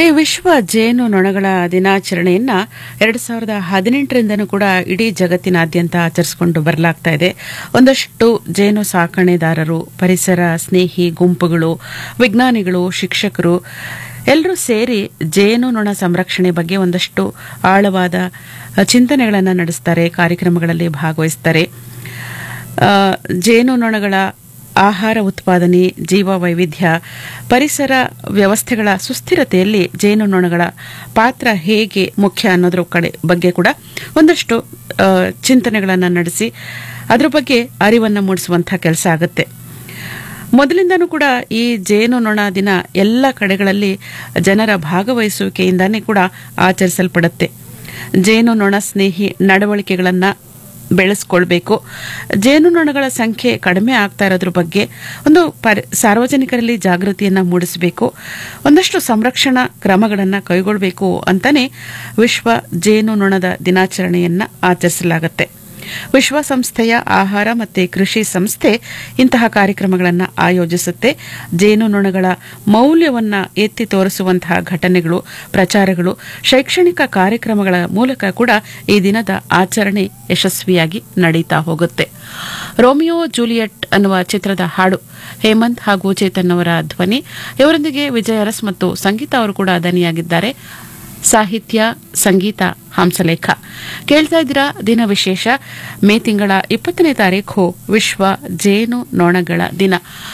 ವಿಶ್ವ ಜೇನು ನೊಣಗಳ ದಿನಾಚರಣೆಯನ್ನ ಎರಡು ಸಾವಿರದ ಹದಿನೆಂಟರಿಂದನೂ ಕೂಡ ಇಡೀ ಜಗತ್ತಿನಾದ್ಯಂತ ಆಚರಿಸಿಕೊಂಡು ಬರಲಾಗ್ತಾ ಇದೆ ಒಂದಷ್ಟು ಜೇನು ಸಾಕಣೆದಾರರು ಪರಿಸರ ಸ್ನೇಹಿ ಗುಂಪುಗಳು ವಿಜ್ಞಾನಿಗಳು ಶಿಕ್ಷಕರು ಎಲ್ಲರೂ ಸೇರಿ ಜೇನು ನೊಣ ಸಂರಕ್ಷಣೆ ಬಗ್ಗೆ ಒಂದಷ್ಟು ಆಳವಾದ ಚಿಂತನೆಗಳನ್ನು ನಡೆಸ್ತಾರೆ ಕಾರ್ಯಕ್ರಮಗಳಲ್ಲಿ ಭಾಗವಹಿಸ್ತಾರೆ ಆ, ಜೇನು ನೊಣಗಳ ಆಹಾರ ಉತ್ಪಾದನೆ ಜೀವ ವೈವಿಧ್ಯ ಪರಿಸರ ವ್ಯವಸ್ಥೆಗಳ ಸುಸ್ಥಿರತೆಯಲ್ಲಿ ಜೇನು ನೊಣಗಳ ಪಾತ್ರ ಹೇಗೆ ಮುಖ್ಯ ಅನ್ನೋದ್ರ ಕಡೆ ಬಗ್ಗೆ ಕೂಡ ಒಂದಷ್ಟು ಆ, ಚಿಂತನೆಗಳನ್ನು ನಡೆಸಿ ಅದ್ರ ಬಗ್ಗೆ ಅರಿವನ್ನು ಮೂಡಿಸುವಂಥ ಕೆಲಸ ಆಗುತ್ತೆ ಮೊದಲಿಂದನೂ ಕೂಡ ಈ ಜೇನು ನೊಣ ದಿನ ಎಲ್ಲ ಕಡೆಗಳಲ್ಲಿ ಜನರ ಭಾಗವಹಿಸುವಿಕೆಯಿಂದಾನೇ ಕೂಡ ಆಚರಿಸಲ್ಪಡುತ್ತೆ ಜೇನು ನೊಣ ಸ್ನೇಹಿ ನಡವಳಿಕೆಗಳನ್ನು ಬೆಳೆಸ್ಕೊಳ್ಬೇಕು ಜೇನುನೊಣಗಳ ಸಂಖ್ಯೆ ಕಡಿಮೆ ಆಗ್ತಾ ಇರೋದ್ರ ಬಗ್ಗೆ ಒಂದು ಪರಿ ಸಾರ್ವಜನಿಕರಲ್ಲಿ ಜಾಗೃತಿಯನ್ನ ಮೂಡಿಸಬೇಕು ಒಂದಷ್ಟು ಸಂರಕ್ಷಣಾ ಕ್ರಮಗಳನ್ನು ಕೈಗೊಳ್ಳಬೇಕು ಅಂತಾನೆ ವಿಶ್ವ ಜೇನುನೊಣದ ದಿನಾಚರಣೆಯನ್ನ ಆಚರಿಸಲಾಗುತ್ತೆ ವಿಶ್ವಸಂಸ್ಥೆಯ ಆಹಾರ ಮತ್ತು ಕೃಷಿ ಸಂಸ್ಥೆ ಇಂತಹ ಕಾರ್ಯಕ್ರಮಗಳನ್ನು ಆಯೋಜಿಸುತ್ತೆ ಜೇನುನೊಣಗಳ ಮೌಲ್ಯವನ್ನ ಎತ್ತಿ ತೋರಿಸುವಂತಹ ಘಟನೆಗಳು ಪ್ರಚಾರಗಳು ಶೈಕ್ಷಣಿಕ ಕಾರ್ಯಕ್ರಮಗಳ ಮೂಲಕ ಕೂಡ ಈ ದಿನದ ಆಚರಣೆ ಯಶಸ್ವಿಯಾಗಿ ನಡೀತಾ ಹೋಗುತ್ತೆ ರೋಮಿಯೋ ಜೂಲಿಯಟ್ ಅನ್ನುವ ಚಿತ್ರದ ಹಾಡು ಹೇಮಂತ್ ಹಾಗೂ ಚೇತನ್ ಅವರ ಧ್ವನಿ ಇವರೊಂದಿಗೆ ವಿಜಯ ಅರಸ್ ಮತ್ತು ಸಂಗೀತ ಅವರು ಕೂಡ ದನಿಯಾಗಿದ್ದಾರೆ ಸಾಹಿತ್ಯ ಸಂಗೀತ ಹಂಸಲೇಖ ಕೇಳ್ತಾ ಇದ್ದೀರಾ ದಿನ ವಿಶೇಷ ಮೇ ತಿಂಗಳ ಇಪ್ಪತ್ತನೇ ತಾರೀಖು ವಿಶ್ವ ಜೇನು ನೊಣಗಳ ದಿನ